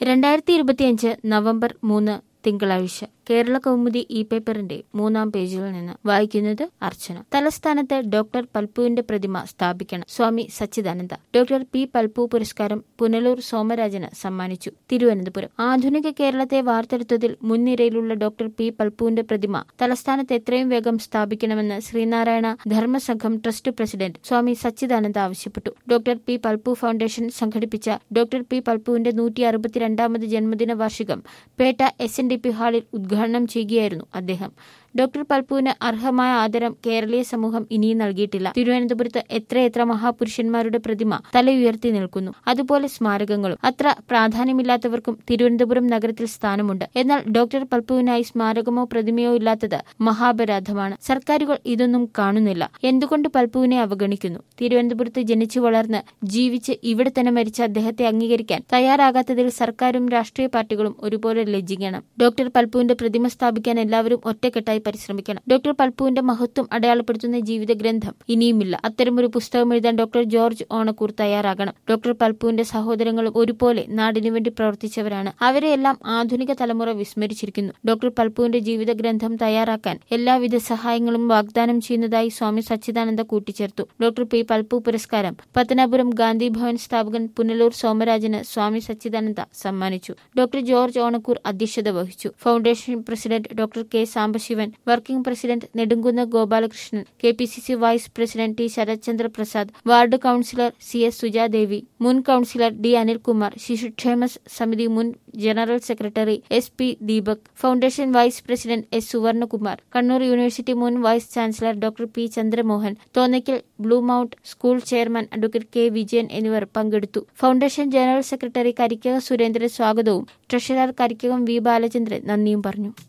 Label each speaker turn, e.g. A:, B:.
A: രണ്ടായിരത്തി ഇരുപത്തിയഞ്ച് നവംബർ മൂന്ന് തിങ്കളാഴ്ച കേരള കൗമുദി ഇ പേപ്പറിന്റെ മൂന്നാം പേജിൽ നിന്ന് വായിക്കുന്നത് അർച്ചന തലസ്ഥാനത്ത് ഡോക്ടർ പൽപുവിന്റെ പ്രതിമ സ്ഥാപിക്കണം സ്വാമി സച്ചിദാനന്ദ ഡോക്ടർ പി പൽപു പുരസ്കാരം പുനലൂർ സോമരാജന് സമ്മാനിച്ചു തിരുവനന്തപുരം ആധുനിക കേരളത്തെ വാർത്തെടുത്തതിൽ മുൻനിരയിലുള്ള ഡോക്ടർ പി പൽപുവിന്റെ പ്രതിമ തലസ്ഥാനത്ത് എത്രയും വേഗം സ്ഥാപിക്കണമെന്ന് ശ്രീനാരായണ ധർമ്മസംഘം ട്രസ്റ്റ് പ്രസിഡന്റ് സ്വാമി സച്ചിദാനന്ദ ആവശ്യപ്പെട്ടു ഡോക്ടർ പി പൽപു ഫൗണ്ടേഷൻ സംഘടിപ്പിച്ച ഡോക്ടർ പി പൽപുവിന്റെ നൂറ്റി അറുപത്തിരണ്ടാമത് ജന്മദിന വാർഷികം Petta S N D P ഹാളിൽ ഉദ്ഘാടനം ചെയ്യുകയായിരുന്നു അദ്ദേഹം ഡോക്ടർ പൽപുവിന് അർഹമായ ആദരം കേരളീയ സമൂഹം ഇനിയും നൽകിയിട്ടില്ല തിരുവനന്തപുരത്ത് എത്രയെത്ര മഹാപുരുഷന്മാരുടെ പ്രതിമ തലയുയർത്തി നിൽക്കുന്നു അതുപോലെ സ്മാരകങ്ങളും അത്ര പ്രാധാന്യമില്ലാത്തവർക്കും തിരുവനന്തപുരം നഗരത്തിൽ സ്ഥാനമുണ്ട് എന്നാൽ ഡോക്ടർ പൽപുവിനായി സ്മാരകമോ പ്രതിമയോ ഇല്ലാത്തത് മഹാപരാധമാണ് സർക്കാരുകൾ ഇതൊന്നും കാണുന്നില്ല എന്തുകൊണ്ട് പൽപുവിനെ അവഗണിക്കുന്നു തിരുവനന്തപുരത്ത് ജനിച്ചു വളർന്ന് ജീവിച്ച് ഇവിടെ തന്നെ മരിച്ച അദ്ദേഹത്തെ അംഗീകരിക്കാൻ തയ്യാറാകാത്തതിൽ സർക്കാരും രാഷ്ട്രീയ പാർട്ടികളും ഒരുപോലെ ലജ്ജിക്കണം ഡോക്ടർ പൽപുവിന്റെ പ്രതിമ സ്ഥാപിക്കാൻ എല്ലാവരും ഒറ്റക്കെട്ടായി പരിശ്രമിക്കണം ഡോക്ടർ പൽപുവിന്റെ മഹത്വം അടയാളപ്പെടുത്തുന്ന ജീവിത ഗ്രന്ഥം ഇനിയുമില്ല അത്തരമൊരു പുസ്തകം എഴുതാൻ ഡോക്ടർ ജോർജ് ഓണക്കൂർ തയ്യാറാകണം ഡോക്ടർ പൽപുവിന്റെ സഹോദരങ്ങളും ഒരുപോലെ നാടിനു വേണ്ടി പ്രവർത്തിച്ചവരാണ് അവരെയെല്ലാം ആധുനിക തലമുറ വിസ്മരിച്ചിരിക്കുന്നു ഡോക്ടർ പൽപുവിന്റെ ജീവിത ഗ്രന്ഥം തയ്യാറാക്കാൻ എല്ലാവിധ സഹായങ്ങളും വാഗ്ദാനം ചെയ്യുന്നതായി സ്വാമി സച്ചിദാനന്ദ കൂട്ടിച്ചേർത്തു ഡോക്ടർ പി പൽപു പുരസ്കാരം പത്തനാപുരം ഗാന്ധി ഭവൻ സ്ഥാപകൻ പുനലൂർ സോമരാജന് സ്വാമി സച്ചിദാനന്ദ സമ്മാനിച്ചു ഡോക്ടർ ജോർജ് ഓണക്കൂർ അധ്യക്ഷത വഹിച്ചു foundation president doctor K Sambasivan working president Nedumkunnu Gopalakrishnan K P C C vice president T Sarathchandra Prasad ward councillor C S Sujadevi മുൻ കൌൺസിലർ ഡി അനിൽകുമാർ ശിശുക്ഷേമ സമിതി മുൻ general secretary S P Deepak foundation vice president S Suvarnakumar Kannur university മുൻ vice chancellor doctor P Chandramohan Thonnakkal blue mount school chairman advocate K Vijayan എന്നിവർ പങ്കെടുത്തു foundation general secretary Karikkakam Surendran സ്വാഗതവും treasurer Karikkakom V Balachandran നന്ദിയും പറഞ്ഞു